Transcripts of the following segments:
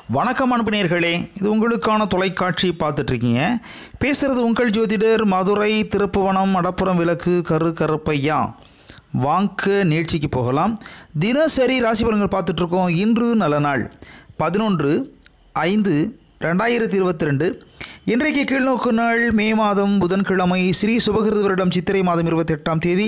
வணக்கம் அனுப்பினீர்களே இது உங்களுக்கான தொலைக்காட்சி பார்த்துட்ருக்கீங்க பேசுகிறது உங்கள் ஜோதிடர் மதுரை திருப்புவனம் மடப்புறம் விளக்கு கரு கருப்பையா வாங்க நிகழ்ச்சிக்கு போகலாம் தினசரி ராசி பலன்கள் பார்த்துட்ருக்கோம் இன்று நல்ல நாள் பதினொன்று ஐந்து ரெண்டாயிரத்தி இருபத்தி ரெண்டு இன்றைக்கு கீழ்நோக்கு நாள் மே மாதம் புதன்கிழமை ஸ்ரீ சுபகிருத வருடம் சித்திரை மாதம் இருபத்தெட்டாம் தேதி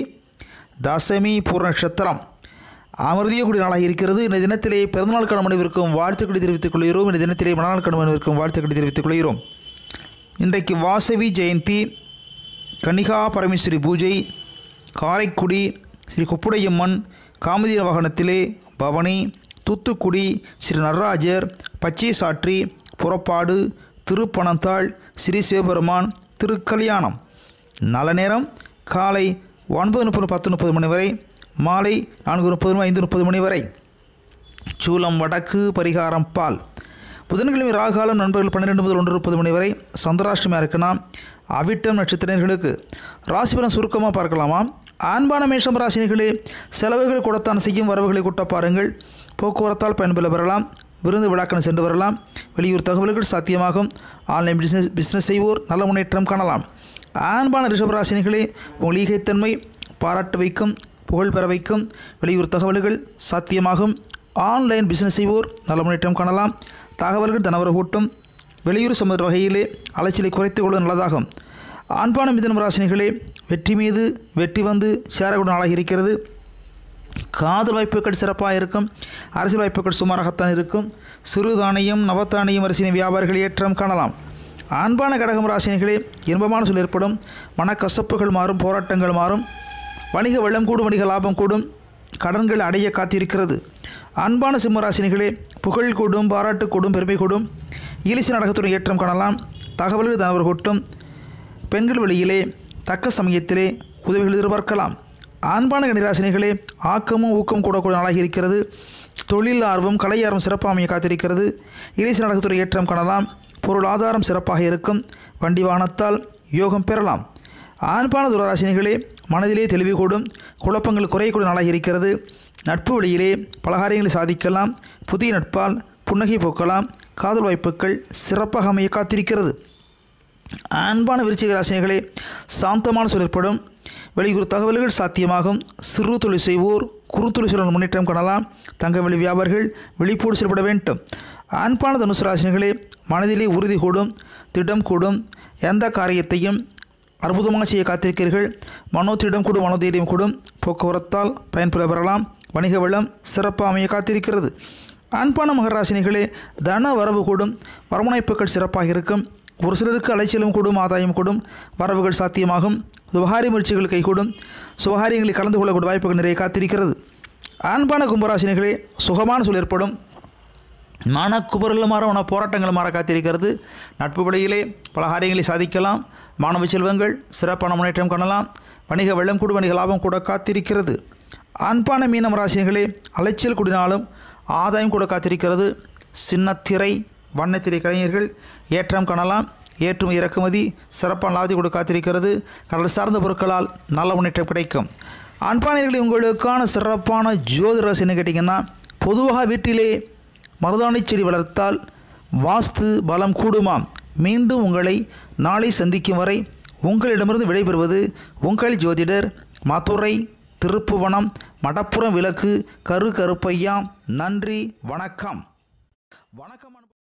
தசமி பூர்ண நட்சத்திரம் அமிர்தியக்கூடிய நாளாக இருக்கிறது இந்த தினத்திலே பிறந்தநாள் கடமனைவிற்கும் வாழ்த்துக்களை தெரிவித்துக் கொள்கிறோம் இந்த தினத்திலே மணநாள் கடமனைவிற்கும் வாழ்த்துக்களை தெரிவித்துக் கொள்கிறோம் இன்றைக்கு வாசவி ஜெயந்தி கன்னிகா பரமேஸ்வரி பூஜை காரைக்குடி ஸ்ரீ கொப்புடையம்மன் காமதி வாகனத்திலே பவனி தூத்துக்குடி ஸ்ரீ நடராஜர் பச்சை சாற்றி புறப்பாடு திருப்பனந்தாள் ஸ்ரீ சிவபெருமான் திருக்கல்யாணம் நல்ல நேரம் காலை ஒன்பது முப்பது பத்து முப்பது மணி வரை மாலை நான்கு முப்பது மணி ஐந்து முப்பது மணி வரை சூலம் வடக்கு பரிகாரம் பால் புதன்கிழமை ராகாலம் நண்பர்கள் பன்னிரெண்டு முதல் ஒன்று முப்பது மணி வரை சந்திராஷ்டமியாக இருக்கலாம் அவிட்டம் நட்சத்திரர்களுக்கு ராசிபலன் சுருக்கமாக பார்க்கலாமா ஆண்பான மேஷம் ராசினிகளே செலவுகள் கொடுத்தான் செய்யும் வரவுகளை கூட்ட பாருங்கள் போக்குவரத்தால் பயன்பெற பெறலாம் விருந்து விழாக்கணம் சென்று வரலாம் வெளியூர் தகவல்கள் சாத்தியமாகும் ஆன்லைன் பிஸ்னஸ் பிஸ்னஸ் செய்வோர் நல்ல முன்னேற்றம் காணலாம் ஆண்பான ரிஷபராசினிகளே உங்கள் ஈகைத்தன்மை பாராட்டு வைக்கும் புகழ் பெற வைக்கும் வெளியூர் தகவல்கள் சாத்தியமாகும் ஆன்லைன் பிஸ்னஸ் செய்வோர் நல்ல முன்னேற்றம் காணலாம் தகவல்கள் தனவர கூட்டும் வெளியூர் சம்பந்த வகையிலே அலைச்சலை குறைத்துக் கொள்ள நல்லதாகும் ஆண்பான மிதனம் ராசினிகளே வெற்றி மீது வெற்றி வந்து சேரக்கூடிய நாளாக இருக்கிறது காதல் வாய்ப்புகள் சிறப்பாக இருக்கும் அரசியல் வாய்ப்புகள் சுமாராகத்தான் இருக்கும் சிறு தானியம் நவத்தானியம் அரசின் வியாபாரிகள் ஏற்றம் காணலாம் அன்பான கடகம் ராசினிகளே இன்பமான சொல் ஏற்படும் மனக்கசப்புகள் மாறும் போராட்டங்கள் மாறும் வணிக வெள்ளம் கூடும் வணிக லாபம் கூடும் கடன்கள் அடைய காத்திருக்கிறது அன்பான சிம்மராசினிகளே புகழ் கூடும் பாராட்டு கூடும் பெருமை கூடும் ஈலிச நாடகத்துடன் ஏற்றம் காணலாம் தகவல்கள் தனவர் கூட்டும் பெண்கள் வழியிலே தக்க சமயத்திலே உதவிகள் எதிர்பார்க்கலாம் ஆண்பான கணிராசினிகளே ஆக்கமும் ஊக்கம் கூடக்கூடிய நாளாக இருக்கிறது தொழில் ஆர்வம் கலை ஆர்வம் சிறப்பாக அமைய காத்திருக்கிறது இலேச நாடகத்துறை ஏற்றம் காணலாம் பொருள் ஆதாரம் சிறப்பாக இருக்கும் வண்டி வாகனத்தால் யோகம் பெறலாம் ஆண்பான துரராசினிகளே மனதிலே தெளிவு கூடும் குழப்பங்கள் குறையக்கூடிய நாளாக இருக்கிறது நட்பு வழியிலே பலகாரியங்களை சாதிக்கலாம் புதிய நட்பால் புன்னகை போக்கலாம் காதல் வாய்ப்புகள் சிறப்பாக அமைய காத்திருக்கிறது அன்பான விருச்சிக ராசினிகளே சாந்தமான சொல்லப்படும் வெளியூர் தகவல்கள் சாத்தியமாகும் சிறு தொழில் செய்வோர் குறு தொழில் செய்வோர் முன்னேற்றம் காணலாம் தங்க வெளி வியாபாரிகள் விழிப்போடு செயல்பட வேண்டும் அன்பான தனுசு ராசினிகளே மனதிலே உறுதி கூடும் திடம் கூடும் எந்த காரியத்தையும் அற்புதமாக செய்ய காத்திருக்கிறீர்கள் மனோத்திடம் கூடும் மனோதைரியம் கூடும் போக்குவரத்தால் பயன்பெற பெறலாம் வணிக வளம் சிறப்பாக அமைய காத்திருக்கிறது அன்பான மகராசினிகளே தன வரவு கூடும் வரமுனைப்புகள் சிறப்பாக இருக்கும் ஒரு சிலருக்கு அலைச்சலும் கூடும் ஆதாயம் கூடும் வரவுகள் சாத்தியமாகும் சுபகாரி முயற்சிகள் கைகூடும் சுபகாரியங்களில் கலந்து கொள்ளக்கூடிய வாய்ப்புகள் நிறைய காத்திருக்கிறது அன்பான கும்பராசினிகளே சுகமான சூழல் ஏற்படும் மனக்குபர்கள் மாற உன போராட்டங்கள் மாற காத்திருக்கிறது நட்பு வழியிலே பல காரியங்களை சாதிக்கலாம் மாணவ செல்வங்கள் சிறப்பான முன்னேற்றம் காணலாம் வணிக வெள்ளம் கூடு வணிக லாபம் கூட காத்திருக்கிறது அன்பான மீனம் ராசினிகளே அலைச்சல் கூடினாலும் ஆதாயம் கூட காத்திருக்கிறது சின்னத்திரை வண்ணத்திரை கலைஞர்கள் ஏற்றம் காணலாம் ஏற்றுமதி இறக்குமதி சிறப்பான லாபத்தை கூட காத்திருக்கிறது கடல் சார்ந்த பொருட்களால் நல்ல முன்னேற்றம் கிடைக்கும் அன்பானியர்களை உங்களுக்கான சிறப்பான ஜோதி ரசின்னு கேட்டிங்கன்னா பொதுவாக வீட்டிலே மருதாணி செடி வளர்த்தால் வாஸ்து பலம் கூடுமாம் மீண்டும் உங்களை நாளை சந்திக்கும் வரை உங்களிடமிருந்து விடைபெறுவது உங்கள் ஜோதிடர் மதுரை திருப்புவனம் மடப்புறம் விளக்கு கரு கருப்பையா நன்றி வணக்கம் வணக்கம்